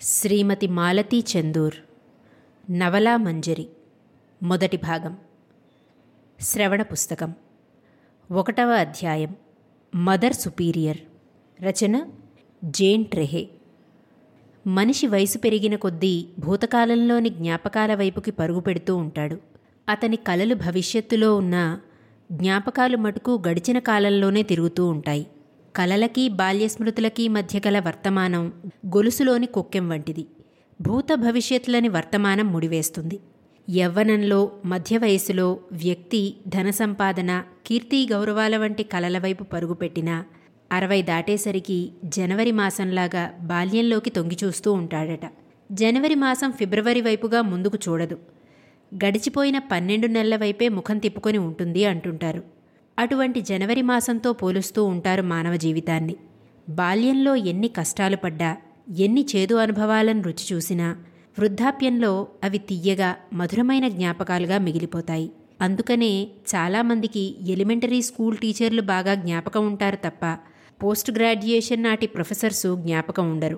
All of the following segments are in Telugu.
శ్రీమతి మాలతీ చందూర్ నవలా మంజరి మొదటి భాగం శ్రవణ పుస్తకం ఒకటవ అధ్యాయం మదర్ సుపీరియర్ రచన జేన్ ట్రెహే మనిషి వయసు పెరిగిన కొద్దీ భూతకాలంలోని జ్ఞాపకాల వైపుకి పరుగు పెడుతూ ఉంటాడు అతని కలలు భవిష్యత్తులో ఉన్న జ్ఞాపకాలు మటుకు గడిచిన కాలంలోనే తిరుగుతూ ఉంటాయి కలలకి బాల్యస్మృతులకి మధ్య గల వర్తమానం గొలుసులోని కొక్కెం వంటిది భూత భవిష్యత్తులని వర్తమానం ముడివేస్తుంది యవ్వనంలో మధ్య వయసులో వ్యక్తి ధన సంపాదన కీర్తి గౌరవాల వంటి కలల వైపు పరుగుపెట్టినా అరవై దాటేసరికి జనవరి మాసంలాగా బాల్యంలోకి తొంగిచూస్తూ ఉంటాడట జనవరి మాసం ఫిబ్రవరి వైపుగా ముందుకు చూడదు గడిచిపోయిన పన్నెండు నెలల వైపే ముఖం తిప్పుకొని ఉంటుంది అంటుంటారు అటువంటి జనవరి మాసంతో పోలుస్తూ ఉంటారు మానవ జీవితాన్ని బాల్యంలో ఎన్ని కష్టాలు పడ్డా ఎన్ని చేదు అనుభవాలను రుచి చూసినా వృద్ధాప్యంలో అవి తీయగా మధురమైన జ్ఞాపకాలుగా మిగిలిపోతాయి అందుకనే చాలామందికి ఎలిమెంటరీ స్కూల్ టీచర్లు బాగా జ్ఞాపకం ఉంటారు తప్ప పోస్ట్ గ్రాడ్యుయేషన్ నాటి ప్రొఫెసర్సు జ్ఞాపకం ఉండరు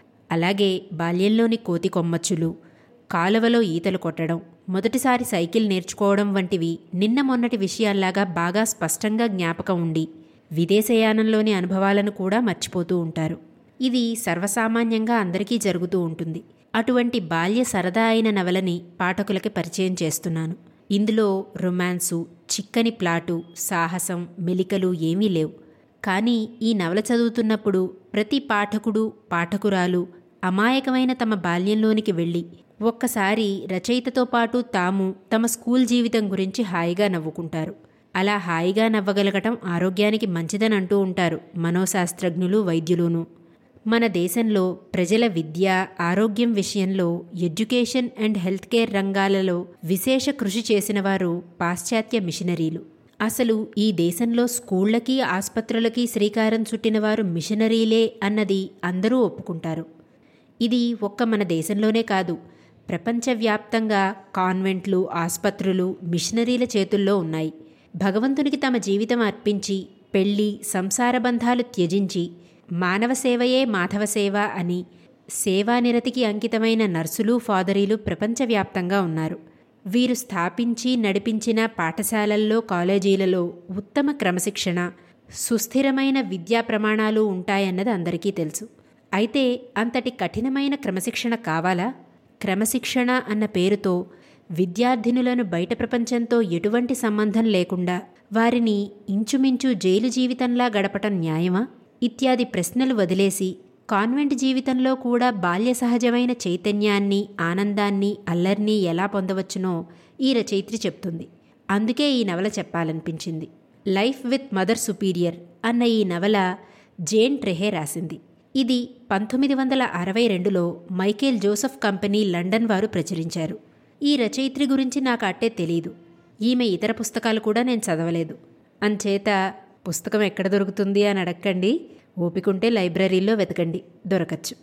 అలాగే బాల్యంలోని కోతి కొమ్మచ్చులు కాలువలో ఈతలు కొట్టడం మొదటిసారి సైకిల్ నేర్చుకోవడం వంటివి నిన్న మొన్నటి విషయాల్లాగా బాగా స్పష్టంగా జ్ఞాపకం ఉండి విదేశయానంలోని అనుభవాలను కూడా మర్చిపోతూ ఉంటారు ఇది సర్వసామాన్యంగా అందరికీ జరుగుతూ ఉంటుంది అటువంటి బాల్య సరదా అయిన నవలని పాఠకులకి పరిచయం చేస్తున్నాను ఇందులో రొమాన్సు చిక్కని ప్లాటు సాహసం మెలికలు ఏమీ లేవు కానీ ఈ నవల చదువుతున్నప్పుడు ప్రతి పాఠకుడు పాఠకురాలు అమాయకమైన తమ బాల్యంలోనికి వెళ్ళి ఒక్కసారి రచయితతో పాటు తాము తమ స్కూల్ జీవితం గురించి హాయిగా నవ్వుకుంటారు అలా హాయిగా నవ్వగలగటం ఆరోగ్యానికి మంచిదని అంటూ ఉంటారు మనోశాస్త్రజ్ఞులు వైద్యులును మన దేశంలో ప్రజల విద్య ఆరోగ్యం విషయంలో ఎడ్యుకేషన్ అండ్ హెల్త్ కేర్ రంగాలలో విశేష కృషి చేసిన వారు పాశ్చాత్య మిషనరీలు అసలు ఈ దేశంలో స్కూళ్లకి ఆసుపత్రులకి శ్రీకారం చుట్టినవారు మిషనరీలే అన్నది అందరూ ఒప్పుకుంటారు ఇది ఒక్క మన దేశంలోనే కాదు ప్రపంచవ్యాప్తంగా కాన్వెంట్లు ఆసుపత్రులు మిషనరీల చేతుల్లో ఉన్నాయి భగవంతునికి తమ జీవితం అర్పించి పెళ్లి సంసార బంధాలు త్యజించి మానవ సేవయే మాధవ సేవ అని సేవానిరతికి అంకితమైన నర్సులు ఫాదరీలు ప్రపంచవ్యాప్తంగా ఉన్నారు వీరు స్థాపించి నడిపించిన పాఠశాలల్లో కాలేజీలలో ఉత్తమ క్రమశిక్షణ సుస్థిరమైన విద్యా ప్రమాణాలు ఉంటాయన్నది అందరికీ తెలుసు అయితే అంతటి కఠినమైన క్రమశిక్షణ కావాలా క్రమశిక్షణ అన్న పేరుతో విద్యార్థినులను బయట ప్రపంచంతో ఎటువంటి సంబంధం లేకుండా వారిని ఇంచుమించు జైలు జీవితంలా గడపటం న్యాయమా ఇత్యాది ప్రశ్నలు వదిలేసి కాన్వెంట్ జీవితంలో కూడా బాల్య సహజమైన చైతన్యాన్ని ఆనందాన్ని అల్లర్ని ఎలా పొందవచ్చునో ఈ రచయిత్రి చెప్తుంది అందుకే ఈ నవల చెప్పాలనిపించింది లైఫ్ విత్ మదర్ సుపీరియర్ అన్న ఈ నవల జేన్ ట్రెహే రాసింది ఇది పంతొమ్మిది వందల అరవై రెండులో మైకేల్ జోసెఫ్ కంపెనీ లండన్ వారు ప్రచురించారు ఈ రచయిత్రి గురించి నాకు అట్టే తెలీదు ఈమె ఇతర పుస్తకాలు కూడా నేను చదవలేదు అంచేత పుస్తకం ఎక్కడ దొరుకుతుంది అని అడగండి ఓపికంటే లైబ్రరీలో వెతకండి దొరకచ్చు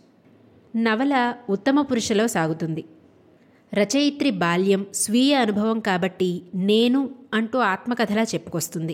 నవల ఉత్తమ పురుషలో సాగుతుంది రచయిత్రి బాల్యం స్వీయ అనుభవం కాబట్టి నేను అంటూ ఆత్మకథలా చెప్పుకొస్తుంది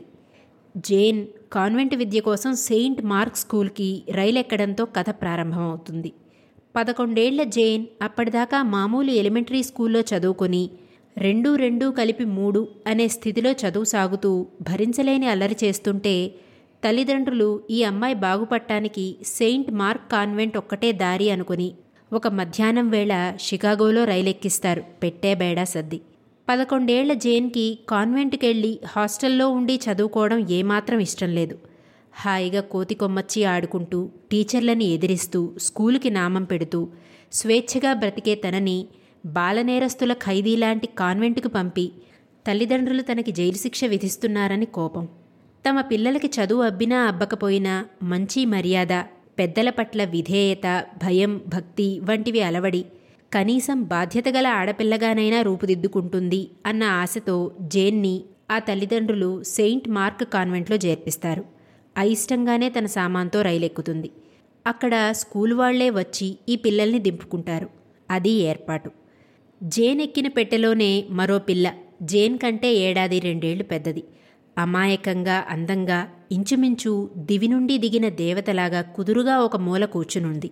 జేన్ కాన్వెంట్ విద్య కోసం సెయింట్ మార్క్ స్కూల్కి రైలు ఎక్కడంతో కథ ప్రారంభమవుతుంది పదకొండేళ్ల జేన్ అప్పటిదాకా మామూలు ఎలిమెంటరీ స్కూల్లో చదువుకొని రెండు రెండు కలిపి మూడు అనే స్థితిలో చదువు సాగుతూ భరించలేని అల్లరి చేస్తుంటే తల్లిదండ్రులు ఈ అమ్మాయి బాగుపడటానికి సెయింట్ మార్క్ కాన్వెంట్ ఒక్కటే దారి అనుకుని ఒక మధ్యాహ్నం వేళ షికాగోలో రైలెక్కిస్తారు పెట్టే బేడా సర్ది పదకొండేళ్ల జేన్కి కాన్వెంట్కెళ్ళి హాస్టల్లో ఉండి చదువుకోవడం ఏమాత్రం ఇష్టం లేదు హాయిగా కోతి కొమ్మచ్చి ఆడుకుంటూ టీచర్లని ఎదిరిస్తూ స్కూలుకి నామం పెడుతూ స్వేచ్ఛగా బ్రతికే తనని బాలనేరస్తుల ఖైదీలాంటి కాన్వెంట్కు పంపి తల్లిదండ్రులు తనకి జైలు శిక్ష విధిస్తున్నారని కోపం తమ పిల్లలకి చదువు అబ్బినా అబ్బకపోయినా మంచి మర్యాద పెద్దల పట్ల విధేయత భయం భక్తి వంటివి అలవడి కనీసం బాధ్యతగల ఆడపిల్లగానైనా రూపుదిద్దుకుంటుంది అన్న ఆశతో జేన్ని ఆ తల్లిదండ్రులు సెయింట్ మార్క్ కాన్వెంట్లో చేర్పిస్తారు అయిష్టంగానే తన సామాన్తో రైలెక్కుతుంది అక్కడ స్కూల్ వాళ్లే వచ్చి ఈ పిల్లల్ని దింపుకుంటారు అది ఏర్పాటు జేన్ ఎక్కిన పెట్టెలోనే మరో పిల్ల జేన్ కంటే ఏడాది రెండేళ్లు పెద్దది అమాయకంగా అందంగా ఇంచుమించు దివి నుండి దిగిన దేవతలాగా కుదురుగా ఒక మూల కూర్చునుంది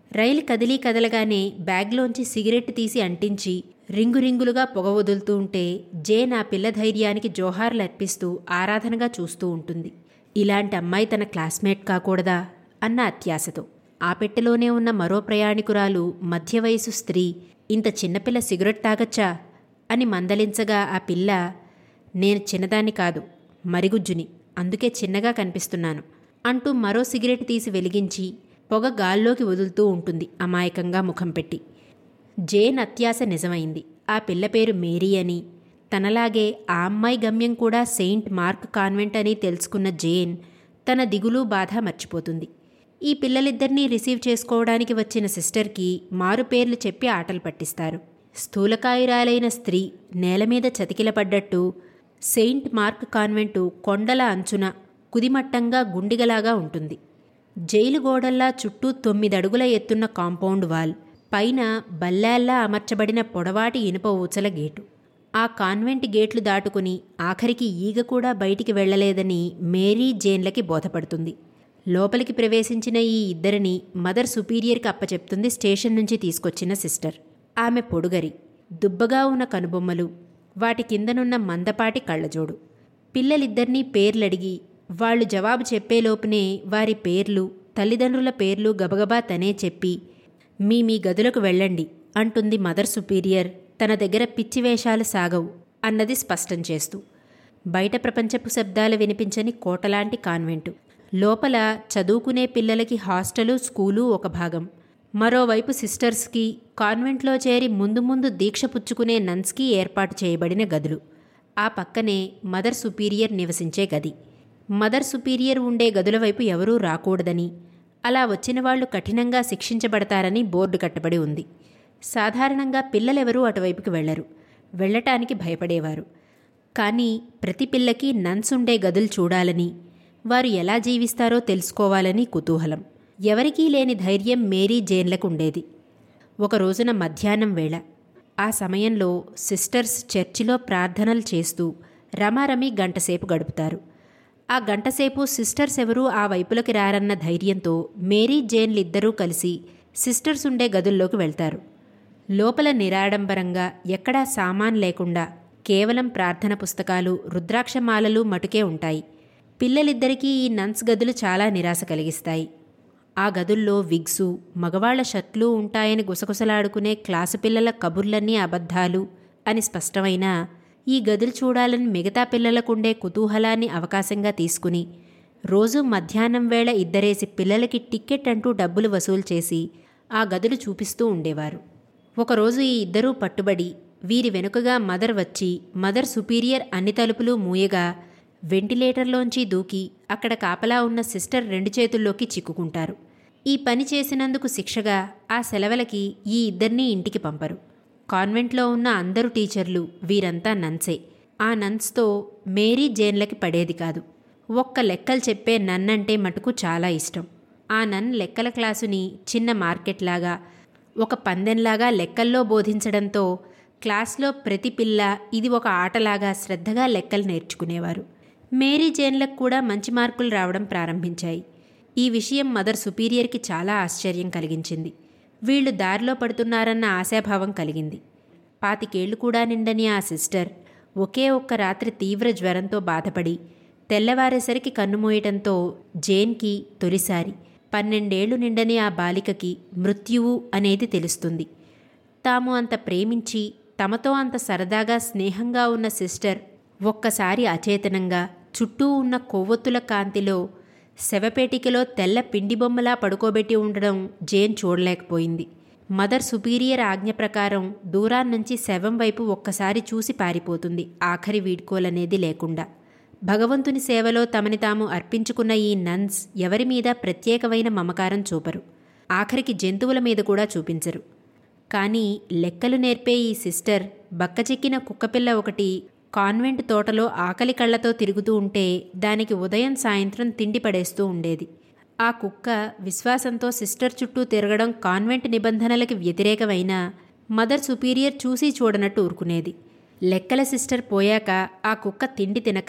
రైలు కదిలి కదలగానే బ్యాగ్లోంచి సిగరెట్ తీసి అంటించి రింగు రింగులుగా పొగ వదులుతూ ఉంటే జేన్ ఆ పిల్ల ధైర్యానికి జోహార్లు అర్పిస్తూ ఆరాధనగా చూస్తూ ఉంటుంది ఇలాంటి అమ్మాయి తన క్లాస్మేట్ కాకూడదా అన్న అత్యాశతో ఆ పెట్టెలోనే ఉన్న మరో ప్రయాణికురాలు మధ్య వయసు స్త్రీ ఇంత చిన్నపిల్ల సిగరెట్ తాగచ్చా అని మందలించగా ఆ పిల్ల నేను చిన్నదాన్ని కాదు మరిగుజ్జుని అందుకే చిన్నగా కనిపిస్తున్నాను అంటూ మరో సిగరెట్ తీసి వెలిగించి పొగ గాల్లోకి వదులుతూ ఉంటుంది అమాయకంగా ముఖం పెట్టి జేన్ అత్యాశ నిజమైంది ఆ పిల్ల పేరు మేరీ అని తనలాగే ఆ అమ్మాయి గమ్యం కూడా సెయింట్ మార్క్ కాన్వెంట్ అని తెలుసుకున్న జేన్ తన దిగులు బాధ మర్చిపోతుంది ఈ పిల్లలిద్దరినీ రిసీవ్ చేసుకోవడానికి వచ్చిన సిస్టర్కి మారు పేర్లు చెప్పి ఆటలు పట్టిస్తారు స్థూలకాయురాలైన స్త్రీ నేల మీద చతికిలపడ్డట్టు సెయింట్ మార్క్ కాన్వెంటు కొండల అంచున కుదిమట్టంగా గుండిగలాగా ఉంటుంది జైలు గోడల్లా చుట్టూ తొమ్మిదడుగుల ఎత్తున్న కాంపౌండ్ వాల్ పైన బల్లాల్లా అమర్చబడిన పొడవాటి ఇనుప ఊచల గేటు ఆ కాన్వెంట్ గేట్లు దాటుకుని ఆఖరికి ఈగ కూడా బయటికి వెళ్లలేదని మేరీ జేన్లకి బోధపడుతుంది లోపలికి ప్రవేశించిన ఈ ఇద్దరిని మదర్ సుపీరియర్కి అప్పచెప్తుంది స్టేషన్ నుంచి తీసుకొచ్చిన సిస్టర్ ఆమె పొడుగరి దుబ్బగా ఉన్న కనుబొమ్మలు వాటి కిందనున్న మందపాటి కళ్ళజోడు పిల్లలిద్దరినీ పేర్లడిగి వాళ్ళు జవాబు చెప్పేలోపునే వారి పేర్లు తల్లిదండ్రుల పేర్లు గబగబా తనే చెప్పి మీ మీ గదులకు వెళ్ళండి అంటుంది మదర్ సుపీరియర్ తన దగ్గర పిచ్చి వేషాలు సాగవు అన్నది స్పష్టం చేస్తూ బయట ప్రపంచపు శబ్దాలు వినిపించని కోటలాంటి కాన్వెంటు లోపల చదువుకునే పిల్లలకి హాస్టలు స్కూలు ఒక భాగం మరోవైపు సిస్టర్స్కి కాన్వెంట్లో చేరి ముందు ముందు దీక్ష పుచ్చుకునే నన్స్కి ఏర్పాటు చేయబడిన గదులు ఆ పక్కనే మదర్ సుపీరియర్ నివసించే గది మదర్ సుపీరియర్ ఉండే గదుల వైపు ఎవరూ రాకూడదని అలా వచ్చిన వాళ్ళు కఠినంగా శిక్షించబడతారని బోర్డు కట్టబడి ఉంది సాధారణంగా పిల్లలెవరూ అటువైపుకి వెళ్లరు వెళ్ళటానికి భయపడేవారు కానీ ప్రతి పిల్లకి నన్స్ ఉండే గదులు చూడాలని వారు ఎలా జీవిస్తారో తెలుసుకోవాలని కుతూహలం ఎవరికీ లేని ధైర్యం మేరీ జేన్లకు ఉండేది ఒక రోజున మధ్యాహ్నం వేళ ఆ సమయంలో సిస్టర్స్ చర్చిలో ప్రార్థనలు చేస్తూ రమారమి గంటసేపు గడుపుతారు ఆ గంటసేపు సిస్టర్స్ ఎవరూ ఆ వైపులకి రారన్న ధైర్యంతో మేరీ జేన్లిద్దరూ కలిసి సిస్టర్స్ ఉండే గదుల్లోకి వెళ్తారు లోపల నిరాడంబరంగా ఎక్కడా సామాన్ లేకుండా కేవలం ప్రార్థన పుస్తకాలు రుద్రాక్షమాలలు మటుకే ఉంటాయి పిల్లలిద్దరికీ ఈ నన్స్ గదులు చాలా నిరాశ కలిగిస్తాయి ఆ గదుల్లో విగ్సు మగవాళ్ల షర్ట్లు ఉంటాయని గుసగుసలాడుకునే క్లాసు పిల్లల కబుర్లన్నీ అబద్ధాలు అని స్పష్టమైనా ఈ గదులు చూడాలని మిగతా పిల్లలకుండే కుతూహలాన్ని అవకాశంగా తీసుకుని రోజు మధ్యాహ్నం వేళ ఇద్దరేసి పిల్లలకి టిక్కెట్ అంటూ డబ్బులు వసూలు చేసి ఆ గదులు చూపిస్తూ ఉండేవారు ఒకరోజు ఈ ఇద్దరూ పట్టుబడి వీరి వెనుకగా మదర్ వచ్చి మదర్ సుపీరియర్ అన్ని తలుపులు మూయగా వెంటిలేటర్లోంచి దూకి అక్కడ కాపలా ఉన్న సిస్టర్ రెండు చేతుల్లోకి చిక్కుకుంటారు ఈ పని చేసినందుకు శిక్షగా ఆ సెలవులకి ఈ ఇద్దరినీ ఇంటికి పంపరు కాన్వెంట్లో ఉన్న అందరు టీచర్లు వీరంతా నన్సే ఆ నన్స్తో మేరీ జేన్లకి పడేది కాదు ఒక్క లెక్కలు చెప్పే నన్నంటే మటుకు చాలా ఇష్టం ఆ నన్ లెక్కల క్లాసుని చిన్న మార్కెట్లాగా ఒక పందెంలాగా లెక్కల్లో బోధించడంతో క్లాస్లో ప్రతి పిల్ల ఇది ఒక ఆటలాగా శ్రద్ధగా లెక్కలు నేర్చుకునేవారు మేరీ జేన్లకు కూడా మంచి మార్కులు రావడం ప్రారంభించాయి ఈ విషయం మదర్ సుపీరియర్కి చాలా ఆశ్చర్యం కలిగించింది వీళ్లు దారిలో పడుతున్నారన్న ఆశాభావం కలిగింది పాతికేళ్లు కూడా నిండని ఆ సిస్టర్ ఒకే ఒక్క రాత్రి తీవ్ర జ్వరంతో బాధపడి తెల్లవారేసరికి కన్నుమూయటంతో జేన్కి తొలిసారి పన్నెండేళ్లు నిండని ఆ బాలికకి మృత్యువు అనేది తెలుస్తుంది తాము అంత ప్రేమించి తమతో అంత సరదాగా స్నేహంగా ఉన్న సిస్టర్ ఒక్కసారి అచేతనంగా చుట్టూ ఉన్న కొవ్వొత్తుల కాంతిలో శవపేటికలో తెల్ల పిండి బొమ్మలా పడుకోబెట్టి ఉండడం జేన్ చూడలేకపోయింది మదర్ సుపీరియర్ ఆజ్ఞ ప్రకారం దూరాన్నుంచి శవం వైపు ఒక్కసారి చూసి పారిపోతుంది ఆఖరి వీడ్కోలనేది లేకుండా భగవంతుని సేవలో తమని తాము అర్పించుకున్న ఈ నన్స్ ఎవరి మీద ప్రత్యేకమైన మమకారం చూపరు ఆఖరికి జంతువుల మీద కూడా చూపించరు కానీ లెక్కలు నేర్పే ఈ సిస్టర్ బక్కచిక్కిన కుక్కపిల్ల ఒకటి కాన్వెంట్ తోటలో ఆకలి కళ్ళతో తిరుగుతూ ఉంటే దానికి ఉదయం సాయంత్రం తిండి పడేస్తూ ఉండేది ఆ కుక్క విశ్వాసంతో సిస్టర్ చుట్టూ తిరగడం కాన్వెంట్ నిబంధనలకి వ్యతిరేకమైన మదర్ సుపీరియర్ చూసి చూడనట్టు ఊరుకునేది లెక్కల సిస్టర్ పోయాక ఆ కుక్క తిండి తినక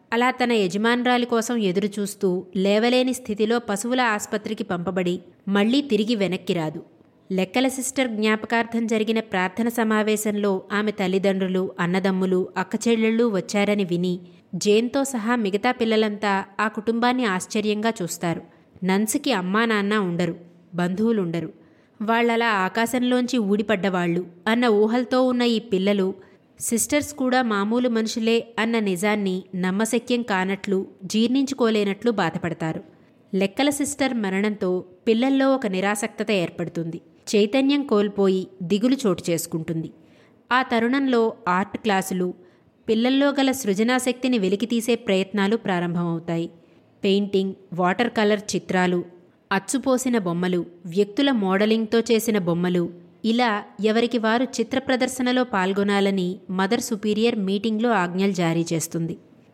అలా తన యజమానురాలి కోసం ఎదురుచూస్తూ లేవలేని స్థితిలో పశువుల ఆసుపత్రికి పంపబడి మళ్లీ తిరిగి వెనక్కి రాదు లెక్కల సిస్టర్ జ్ఞాపకార్థం జరిగిన ప్రార్థన సమావేశంలో ఆమె తల్లిదండ్రులు అన్నదమ్ములు అక్కచెల్లెళ్ళు వచ్చారని విని జేన్తో సహా మిగతా పిల్లలంతా ఆ కుటుంబాన్ని ఆశ్చర్యంగా చూస్తారు నన్స్కి అమ్మా నాన్న ఉండరు బంధువులుండరు వాళ్ళలా ఆకాశంలోంచి ఊడిపడ్డవాళ్ళు అన్న ఊహలతో ఉన్న ఈ పిల్లలు సిస్టర్స్ కూడా మామూలు మనుషులే అన్న నిజాన్ని నమ్మశక్యం కానట్లు జీర్ణించుకోలేనట్లు బాధపడతారు లెక్కల సిస్టర్ మరణంతో పిల్లల్లో ఒక నిరాసక్తత ఏర్పడుతుంది చైతన్యం కోల్పోయి దిగులు చోటు చేసుకుంటుంది ఆ తరుణంలో ఆర్ట్ క్లాసులు పిల్లల్లో గల సృజనాశక్తిని వెలికితీసే ప్రయత్నాలు ప్రారంభమవుతాయి పెయింటింగ్ వాటర్ కలర్ చిత్రాలు అచ్చుపోసిన బొమ్మలు వ్యక్తుల మోడలింగ్తో చేసిన బొమ్మలు ఇలా ఎవరికి వారు చిత్ర ప్రదర్శనలో పాల్గొనాలని మదర్ సుపీరియర్ మీటింగ్లో ఆజ్ఞలు జారీ చేస్తుంది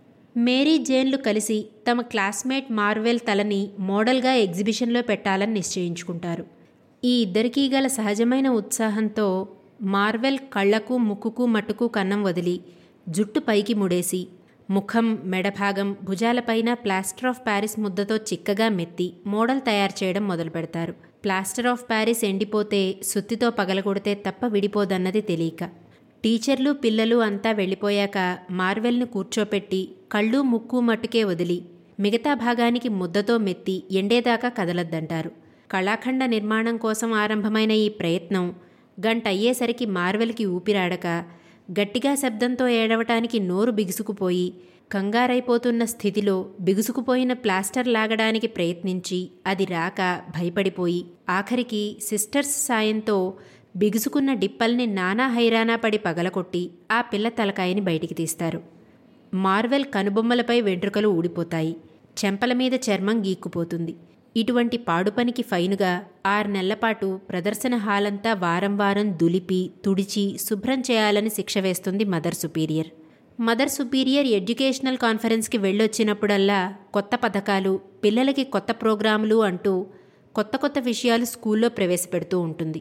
మేరీ జేన్లు కలిసి తమ క్లాస్మేట్ మార్వెల్ తలని మోడల్గా ఎగ్జిబిషన్లో పెట్టాలని నిశ్చయించుకుంటారు ఈ ఇద్దరికీ గల సహజమైన ఉత్సాహంతో మార్వెల్ కళ్లకు ముక్కుకు మట్టుకు కన్నం వదిలి జుట్టు పైకి ముడేసి ముఖం మెడభాగం భుజాలపైన ప్లాస్టర్ ఆఫ్ ప్యారిస్ ముద్దతో చిక్కగా మెత్తి మోడల్ తయారు చేయడం మొదలు పెడతారు ప్లాస్టర్ ఆఫ్ ప్యారిస్ ఎండిపోతే సుత్తితో పగలగొడితే తప్ప విడిపోదన్నది తెలియక టీచర్లు పిల్లలు అంతా వెళ్ళిపోయాక మార్వెల్ను కూర్చోపెట్టి కళ్ళు ముక్కు మట్టుకే వదిలి మిగతా భాగానికి ముద్దతో మెత్తి ఎండేదాకా కదలద్దంటారు కళాఖండ నిర్మాణం కోసం ఆరంభమైన ఈ ప్రయత్నం గంట అయ్యేసరికి మార్వెల్కి ఊపిరాడక గట్టిగా శబ్దంతో ఏడవటానికి నోరు బిగుసుకుపోయి కంగారైపోతున్న స్థితిలో బిగుసుకుపోయిన ప్లాస్టర్ లాగడానికి ప్రయత్నించి అది రాక భయపడిపోయి ఆఖరికి సిస్టర్స్ సాయంతో బిగుసుకున్న డిప్పల్ని నానా హైరానా పడి పగలకొట్టి ఆ పిల్ల తలకాయని బయటికి తీస్తారు మార్వెల్ కనుబొమ్మలపై వెంట్రుకలు ఊడిపోతాయి చెంపల మీద చర్మం గీక్కుపోతుంది ఇటువంటి పాడుపనికి ఫైనుగా ఆరు నెలలపాటు ప్రదర్శన హాలంతా వారం వారం దులిపి తుడిచి శుభ్రం చేయాలని శిక్ష వేస్తుంది mother superior mother superior educational కాన్ఫరెన్స్కి వెళ్ళొచ్చినప్పుడల్లా కొత్త పథకాలు పిల్లలకి కొత్త ప్రోగ్రాములు అంటూ కొత్త కొత్త విషయాలు స్కూల్లో ప్రవేశపెడుతూ ఉంటుంది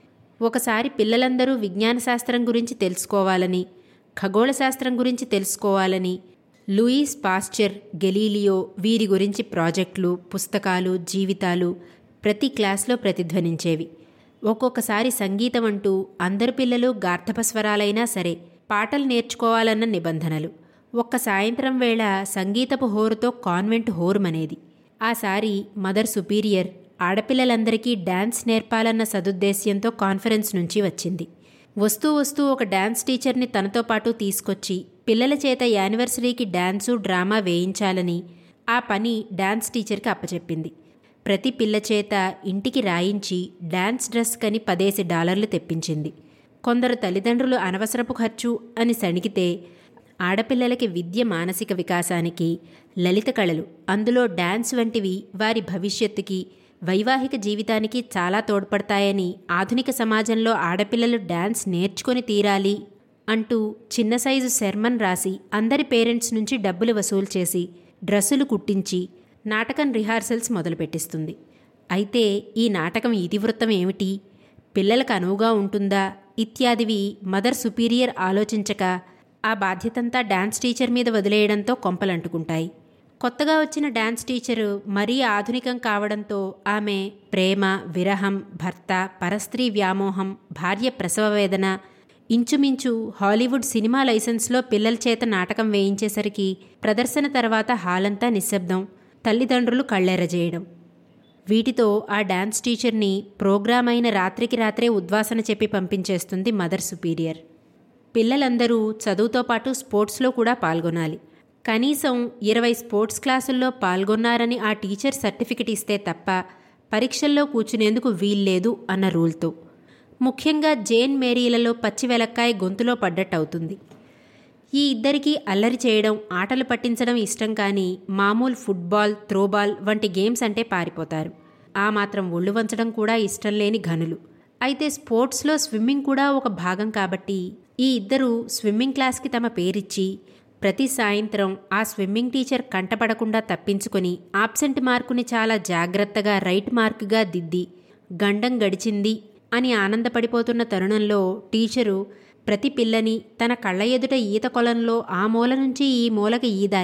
ఒకసారి పిల్లలందరూ విజ్ఞాన శాస్త్రం గురించి తెలుసుకోవాలని ఖగోళ శాస్త్రం గురించి తెలుసుకోవాలని లూయిస్ పాస్చర్ గెలీలియో వీరి గురించి ప్రాజెక్టులు పుస్తకాలు జీవితాలు ప్రతి క్లాస్లో ప్రతిధ్వనించేవి ఒక్కొక్కసారి సంగీతం అంటూ అందరు పిల్లలు గార్ధపస్వరాలైనా సరే పాటలు నేర్చుకోవాలన్న నిబంధనలు ఒక్క సాయంత్రం వేళ సంగీతపు హోరుతో కాన్వెంట్ హోరుమనేది ఆసారి మదర్ సుపీరియర్ ఆడపిల్లలందరికీ డాన్స్ నేర్పాలన్న సదుద్దేశ్యంతో కాన్ఫరెన్స్ నుంచి వచ్చింది వస్తూ వస్తూ ఒక డాన్స్ టీచర్ని తనతో పాటు తీసుకొచ్చి పిల్లల చేత యానివర్సరీకి డాన్సు డ్రామా వేయించాలని ఆ పని డాన్స్ టీచర్కి అప్పచెప్పింది ప్రతి పిల్ల చేత ఇంటికి రాయించి డాన్స్ డ్రెస్ కని పదేసి డాలర్లు తెప్పించింది కొందరు తల్లిదండ్రులు అనవసరపు ఖర్చు అని సణిగితే ఆడపిల్లలకి విద్య మానసిక వికాసానికి లలిత కళలు అందులో డాన్స్ వంటివి వారి భవిష్యత్తుకి వైవాహిక జీవితానికి చాలా తోడ్పడతాయని ఆధునిక సమాజంలో ఆడపిల్లలు డాన్స్ నేర్చుకొని తీరాలి అంటూ చిన్న సైజు శర్మన్ రాసి అందరి పేరెంట్స్ నుంచి డబ్బులు వసూలు చేసి డ్రెస్సులు కుట్టించి నాటకం రిహార్సల్స్ మొదలుపెట్టిస్తుంది అయితే ఈ నాటకం ఇతివృత్తం ఏమిటి పిల్లలకు అనువుగా ఉంటుందా ఇత్యాదివి మదర్ సుపీరియర్ ఆలోచించక ఆ బాధ్యతంతా డాన్స్ టీచర్ మీద వదిలేయడంతో కొంపలంటుకుంటాయి కొత్తగా వచ్చిన డాన్స్ టీచరు మరీ ఆధునికం కావడంతో ఆమె ప్రేమ విరహం భర్త పరస్త్రీ వ్యామోహం భార్య ప్రసవ వేదన ఇంచుమించు హాలీవుడ్ సినిమా లైసెన్స్లో పిల్లల చేత నాటకం వేయించేసరికి ప్రదర్శన తర్వాత హాలంతా నిశ్శబ్దం తల్లిదండ్రులు కళ్ళెరజేయడం వీటితో ఆ డాన్స్ టీచర్ని ప్రోగ్రామ్ అయిన రాత్రికి రాత్రే ఉద్వాసన చెప్పి పంపించేస్తుంది మదర్ సుపీరియర్ పిల్లలందరూ చదువుతో పాటు స్పోర్ట్స్లో కూడా పాల్గొనాలి కనీసం ఇరవై స్పోర్ట్స్ క్లాసుల్లో పాల్గొన్నారని ఆ టీచర్ సర్టిఫికెట్ ఇస్తే తప్ప పరీక్షల్లో కూర్చునేందుకు వీల్లేదు అన్న రూల్తో ముఖ్యంగా జేన్ మేరీలలో పచ్చి వెలక్కాయ గొంతులో పడ్డట్టవుతుంది ఈ ఇద్దరికీ అల్లరి చేయడం ఆటలు పట్టించడం ఇష్టం కానీ మామూలు ఫుట్బాల్ త్రోబాల్ వంటి గేమ్స్ అంటే పారిపోతారు ఆ మాత్రం ఒళ్ళు వంచడం కూడా ఇష్టం లేని ఘనులు అయితే స్పోర్ట్స్లో స్విమ్మింగ్ కూడా ఒక భాగం కాబట్టి ఈ ఇద్దరు స్విమ్మింగ్ క్లాస్కి తమ పేరిచ్చి ప్రతి సాయంత్రం ఆ స్విమ్మింగ్ టీచర్ కంటపడకుండా తప్పించుకొని ఆబ్సెంట్ మార్కుని చాలా జాగ్రత్తగా రైట్ మార్కుగా దిద్ది గండం గడిచింది అని ఆనందపడిపోతున్న తరుణంలో టీచరు ప్రతి పిల్లని తన కళ్ళ ఎదుట ఈత కొలంలో ఆ మూల నుంచి ఈ మూలకి ఈదాలి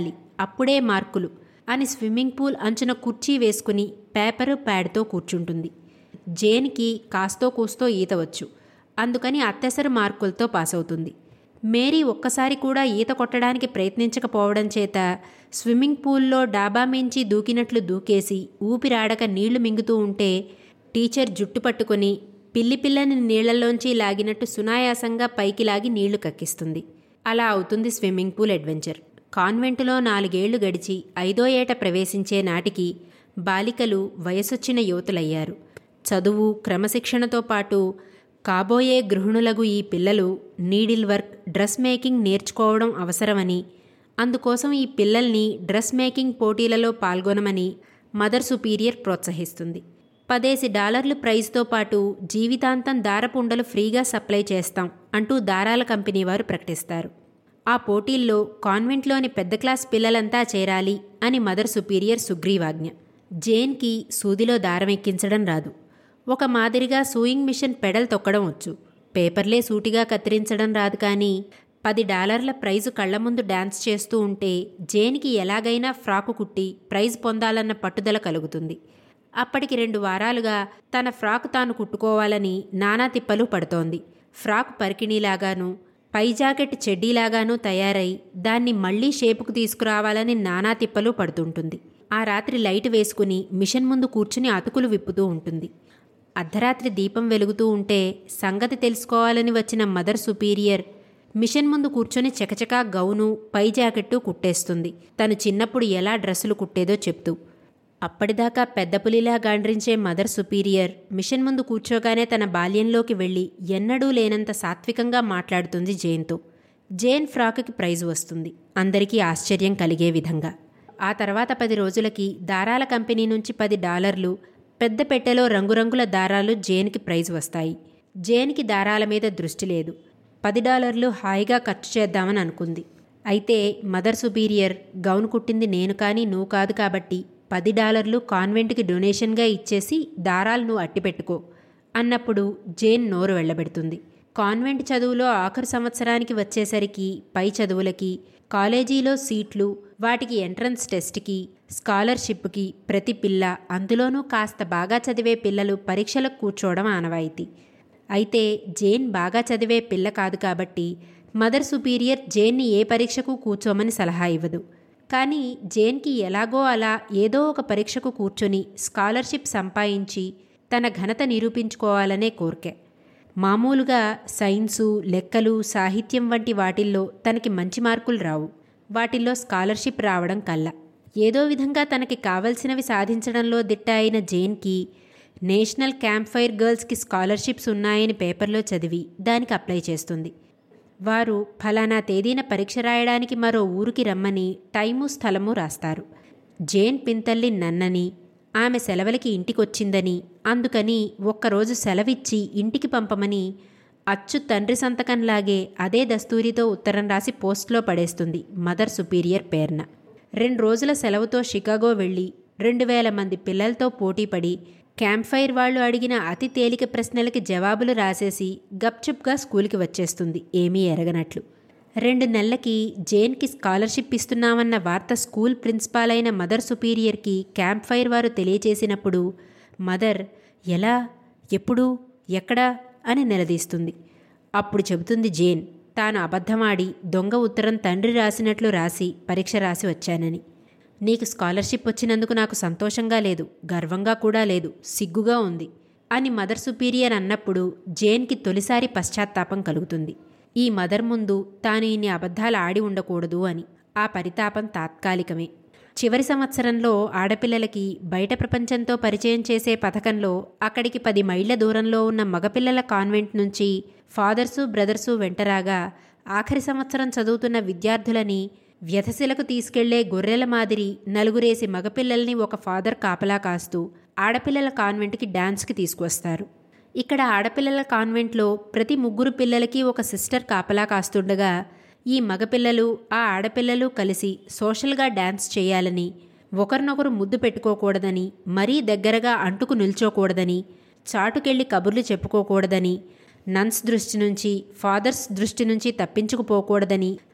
అప్పుడే మార్కులు అని స్విమ్మింగ్ పూల్ అంచున కుర్చీ వేసుకుని పేపరు ప్యాడ్తో కూర్చుంటుంది జేన్కి కాస్తో కూస్తో ఈత వచ్చు అందుకని అత్యవసర మార్కులతో పాస్ అవుతుంది మేరీ ఒక్కసారి కూడా ఈత కొట్టడానికి ప్రయత్నించకపోవడం చేత స్విమ్మింగ్ పూల్లో డాబా మించి దూకినట్లు దూకేసి ఊపిరాడక నీళ్లు మింగుతూ ఉంటే టీచర్ జుట్టు పట్టుకుని పిల్లి పిల్లని నీళ్లలోంచి లాగినట్టు సునాయాసంగా పైకి లాగి నీళ్లు కక్కిస్తుంది అలా అవుతుంది స్విమ్మింగ్ పూల్ అడ్వెంచర్ కాన్వెంటులో నాలుగేళ్లు గడిచి ఐదో ఏట ప్రవేశించే నాటికి బాలికలు వయసొచ్చిన యువతులయ్యారు చదువు క్రమశిక్షణతో పాటు కాబోయే గృహిణులకు ఈ పిల్లలు నీడిల్ వర్క్ డ్రెస్ మేకింగ్ నేర్చుకోవడం అవసరమని అందుకోసం ఈ పిల్లల్ని డ్రెస్ మేకింగ్ పోటీలలో పాల్గొనమని మదర్ సుపీరియర్ ప్రోత్సహిస్తుంది పదేసి డాలర్లు ప్రైజ్తో పాటు జీవితాంతం దారపుండలు ఫ్రీగా సప్లై చేస్తాం అంటూ దారాల కంపెనీ వారు ప్రకటిస్తారు ఆ పోటీల్లో కాన్వెంట్లోని పెద్ద క్లాస్ పిల్లలంతా చేరాలి అని మదర్ సుపీరియర్ సుగ్రీవాజ్ఞ జేన్కి సూదిలో దారం ఎక్కించడం రాదు ఒక మాదిరిగా సూయింగ్ మిషన్ పెడల్ తొక్కడం వచ్చు పేపర్లే సూటిగా కత్తిరించడం రాదు కానీ పది డాలర్ల ప్రైజు కళ్ల ముందు డాన్స్ చేస్తూ ఉంటే జేన్కి ఎలాగైనా ఫ్రాకు కుట్టి ప్రైజ్ పొందాలన్న పట్టుదల కలుగుతుంది అప్పటికి రెండు వారాలుగా తన ఫ్రాక్ తాను కుట్టుకోవాలని నానా తిప్పలు పడుతోంది ఫ్రాక్ పరికిణీలాగాను పై జాకెట్ చెడ్డీలాగానూ తయారై దాన్ని మళ్లీ షేపుకు తీసుకురావాలని నానా తిప్పలు పడుతుంటుంది ఆ రాత్రి లైట్ వేసుకుని మిషన్ ముందు కూర్చుని అతుకులు విప్పుతూ ఉంటుంది అర్ధరాత్రి దీపం వెలుగుతూ ఉంటే సంగతి తెలుసుకోవాలని వచ్చిన మదర్ సుపీరియర్ మిషన్ ముందు కూర్చొని చకచకా గౌను పై జాకెట్టు కుట్టేస్తుంది తను చిన్నప్పుడు ఎలా డ్రెస్సులు కుట్టేదో చెప్తూ అప్పటిదాకా పెద్ద పులిలా గాండ్రించే మదర్ సుపీరియర్ మిషన్ ముందు కూర్చోగానే తన బాల్యంలోకి వెళ్ళి ఎన్నడూ లేనంత సాత్వికంగా మాట్లాడుతుంది జేన్తో జేన్ ఫ్రాక్కి ప్రైజ్ వస్తుంది అందరికీ ఆశ్చర్యం కలిగే విధంగా ఆ తర్వాత పది రోజులకి దారాల కంపెనీ నుంచి పది డాలర్లు పెద్ద పెట్టెలో రంగురంగుల దారాలు జేన్కి ప్రైజ్ వస్తాయి జేన్కి దారాల మీద దృష్టి లేదు పది డాలర్లు హాయిగా ఖర్చు చేద్దామని అనుకుంది అయితే మదర్ సుపీరియర్ గౌన్ కుట్టింది నేను కానీ నువ్వు కాదు కాబట్టి పది డాలర్లు కాన్వెంట్కి డొనేషన్గా ఇచ్చేసి దారాలను అట్టిపెట్టుకో అన్నప్పుడు జేన్ నోరు వెళ్ళబెడుతుంది కాన్వెంట్ చదువులో ఆఖరు సంవత్సరానికి వచ్చేసరికి పై చదువులకి కాలేజీలో సీట్లు వాటికి ఎంట్రన్స్ టెస్ట్కి స్కాలర్షిప్కి ప్రతి పిల్ల అందులోనూ కాస్త బాగా చదివే పిల్లలు పరీక్షలకు కూర్చోవడం ఆనవాయితీ అయితే జేన్ బాగా చదివే పిల్ల కాదు కాబట్టి మదర్ సుపీరియర్ జేన్ని ఏ పరీక్షకు కూర్చోమని సలహా ఇవ్వదు కానీ జేన్కి ఎలాగో అలా ఏదో ఒక పరీక్షకు కూర్చొని స్కాలర్షిప్ సంపాదించి తన ఘనత నిరూపించుకోవాలనే కోరికే మామూలుగా సైన్సు లెక్కలు సాహిత్యం వంటి వాటిల్లో తనకి మంచి మార్కులు రావు వాటిల్లో స్కాలర్షిప్ రావడం కల్లా ఏదో విధంగా తనకి కావలసినవి సాధించడంలో దిట్ట అయిన జేన్కి నేషనల్ క్యాంప్ ఫైర్ గర్ల్స్కి స్కాలర్షిప్స్ ఉన్నాయని పేపర్లో చదివి దానికి అప్లై చేస్తుంది వారు ఫలానా తేదీన పరీక్ష రాయడానికి మరో ఊరికి రమ్మని టైము స్థలము రాస్తారు జేన్ పింతల్లి నన్నని ఆమె సెలవులకి ఇంటికొచ్చిందని అందుకని ఒక్కరోజు సెలవిచ్చి ఇంటికి పంపమని అచ్చు తండ్రి సంతకంలాగే అదే దస్తూరితో ఉత్తరం రాసి పోస్ట్లో పడేస్తుంది మదర్ సుపీరియర్ పేర్న రెండు రోజుల సెలవుతో షికాగో వెళ్ళి రెండు వేల మంది పిల్లలతో పోటీపడి క్యాంప్ ఫైర్ వాళ్ళు అడిగిన అతి తేలిక ప్రశ్నలకి జవాబులు రాసేసి గప్చుప్గా స్కూల్కి వచ్చేస్తుంది ఏమీ ఎరగనట్లు రెండు నెలలకి జేన్కి స్కాలర్షిప్ ఇస్తున్నామన్న వార్త స్కూల్ ప్రిన్సిపాల్ అయిన మదర్ సుపీరియర్కి క్యాంప్ ఫైర్ వారు తెలియచేసినప్పుడు మదర్ ఎలా ఎప్పుడు ఎక్కడా అని నిలదీస్తుంది అప్పుడు చెబుతుంది జేన్ తాను అబద్ధమాడి దొంగ ఉత్తరం తండ్రి రాసినట్లు రాసి పరీక్ష రాసి వచ్చానని నీకు స్కాలర్షిప్ వచ్చినందుకు నాకు సంతోషంగా లేదు గర్వంగా కూడా లేదు సిగ్గుగా ఉంది అని మదర్ సుపీరియర్ అన్నప్పుడు జేన్కి తొలిసారి పశ్చాత్తాపం కలుగుతుంది ఈ మదర్ ముందు తాను ఇన్ని అబద్ధాలు ఆడి ఉండకూడదు అని ఆ పరితాపం తాత్కాలికమే చివరి సంవత్సరంలో ఆడపిల్లలకి బయట ప్రపంచంతో పరిచయం చేసే పథకంలో అక్కడికి పది మైళ్ళ దూరంలో ఉన్న మగపిల్లల కాన్వెంట్ నుంచి ఫాదర్సు బ్రదర్సు వెంటరాగా ఆఖరి సంవత్సరం చదువుతున్న విద్యార్థులని వ్యధశిలకు తీసుకెళ్లే గొర్రెల మాదిరి నలుగురేసి మగపిల్లల్ని ఒక ఫాదర్ కాపలా కాస్తూ ఆడపిల్లల కాన్వెంట్కి డాన్స్కి తీసుకువస్తారు ఇక్కడ ఆడపిల్లల కాన్వెంట్లో ప్రతి ముగ్గురు పిల్లలకి ఒక సిస్టర్ కాపలా కాస్తుండగా ఈ మగపిల్లలు ఆ ఆడపిల్లలు కలిసి సోషల్గా డాన్స్ చేయాలని ఒకరినొకరు ముద్దు పెట్టుకోకూడదని మరీ దగ్గరగా అంటుకు నిల్చోకూడదని చాటుకెళ్ళి కబుర్లు చెప్పుకోకూడదని నన్స్ దృష్టి నుంచి ఫాదర్స్ దృష్టి నుంచి తప్పించుకుపోకూడదని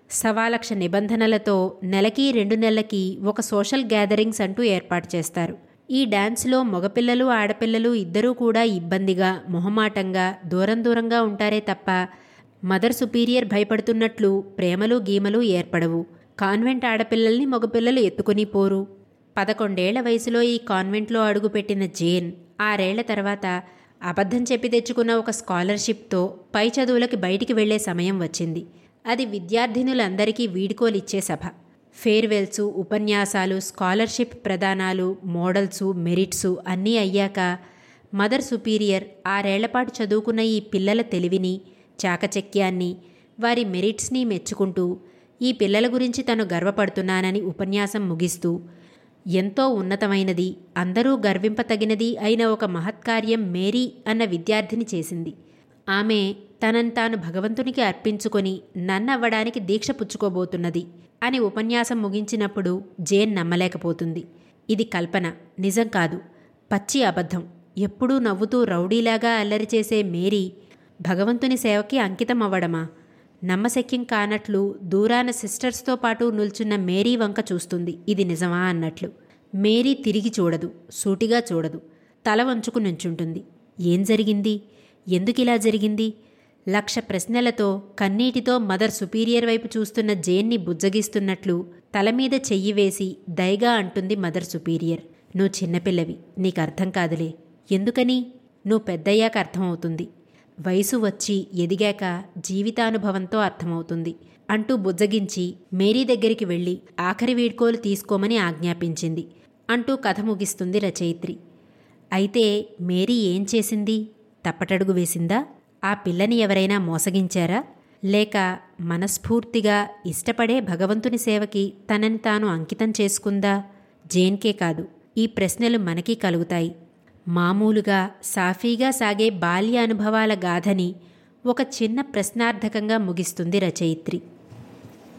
సవాలక్ష నిబంధనలతో నెలకి రెండు నెలలకి ఒక సోషల్ గ్యాదరింగ్స్ అంటూ ఏర్పాటు చేస్తారు ఈ డాన్స్లో మగపిల్లలు ఆడపిల్లలు ఇద్దరూ కూడా ఇబ్బందిగా మొహమాటంగా దూరం దూరంగా ఉంటారే తప్ప మదర్ సుపీరియర్ భయపడుతున్నట్లు ప్రేమలు గీమలు ఏర్పడవు కాన్వెంట్ ఆడపిల్లల్ని మగపిల్లలు ఎత్తుకుని పోరు పదకొండేళ్ల వయసులో ఈ కాన్వెంట్లో అడుగుపెట్టిన జేన్ ఆరేళ్ల తర్వాత అబద్ధం చెప్పి తెచ్చుకున్న ఒక స్కాలర్షిప్తో పై చదువులకి బయటికి వెళ్లే సమయం వచ్చింది అది విద్యార్థినులందరికీ వీడుకోలిచ్చే సభ ఫేర్వెల్సు ఉపన్యాసాలు స్కాలర్షిప్ ప్రదానాలు మోడల్సు మెరిట్సు అన్నీ అయ్యాక మదర్ సుపీరియర్ ఆరేళ్లపాటు చదువుకున్న ఈ పిల్లల తెలివిని చాకచక్యాన్ని వారి మెరిట్స్ని మెచ్చుకుంటూ ఈ పిల్లల గురించి తను గర్వపడుతున్నానని ఉపన్యాసం ముగిస్తూ ఎంతో ఉన్నతమైనది అందరూ గర్వింపతగినది అయిన ఒక మహత్కార్యం మేరీ అన్న విద్యార్థిని చేసింది ఆమె తనను తాను భగవంతునికి అర్పించుకొని నన్నవ్వడానికి దీక్ష పుచ్చుకోబోతున్నది అని ఉపన్యాసం ముగించినప్పుడు జేన్ నమ్మలేకపోతుంది ఇది కల్పన నిజం కాదు పచ్చి అబద్ధం ఎప్పుడూ నవ్వుతూ రౌడీలాగా అల్లరి చేసే మేరీ భగవంతుని సేవకి అంకితం అవ్వడమా నమ్మశక్యం కానట్లు దూరాన సిస్టర్స్తో పాటు నిల్చున్న మేరీ వంక చూస్తుంది ఇది నిజమా అన్నట్లు మేరీ తిరిగి చూడదు సూటిగా చూడదు తల వంచుకు నుంచుంటుంది ఏం జరిగింది ఎందుకిలా జరిగింది లక్ష ప్రశ్నలతో కన్నీటితో మదర్ సుపీరియర్ వైపు చూస్తున్న జేన్ని బుజ్జగిస్తున్నట్లు తల మీద చెయ్యి వేసి దయగా అంటుంది మదర్ సుపీరియర్ నువ్వు చిన్నపిల్లవి నీకు అర్థం కాదులే ఎందుకని నువ్వు పెద్దయ్యాక అర్థమవుతుంది వయసు వచ్చి ఎదిగాక జీవితానుభవంతో అర్థమవుతుంది అంటూ బుజ్జగించి మేరీ దగ్గరికి వెళ్ళి ఆఖరి వీడ్కోలు తీసుకోమని ఆజ్ఞాపించింది అంటూ కథ ముగిస్తుంది రచయిత్రి అయితే మేరీ ఏం చేసింది తప్పటడుగు వేసిందా ఆ పిల్లని ఎవరైనా మోసగించారా లేక మనస్ఫూర్తిగా ఇష్టపడే భగవంతుని సేవకి తనని తాను అంకితం చేసుకుందా జేన్కే కాదు ఈ ప్రశ్నలు మనకి కలుగుతాయి మామూలుగా సాఫీగా సాగే బాల్య అనుభవాల గాథని ఒక చిన్న ప్రశ్నార్థకంగా ముగిస్తుంది రచయిత్రి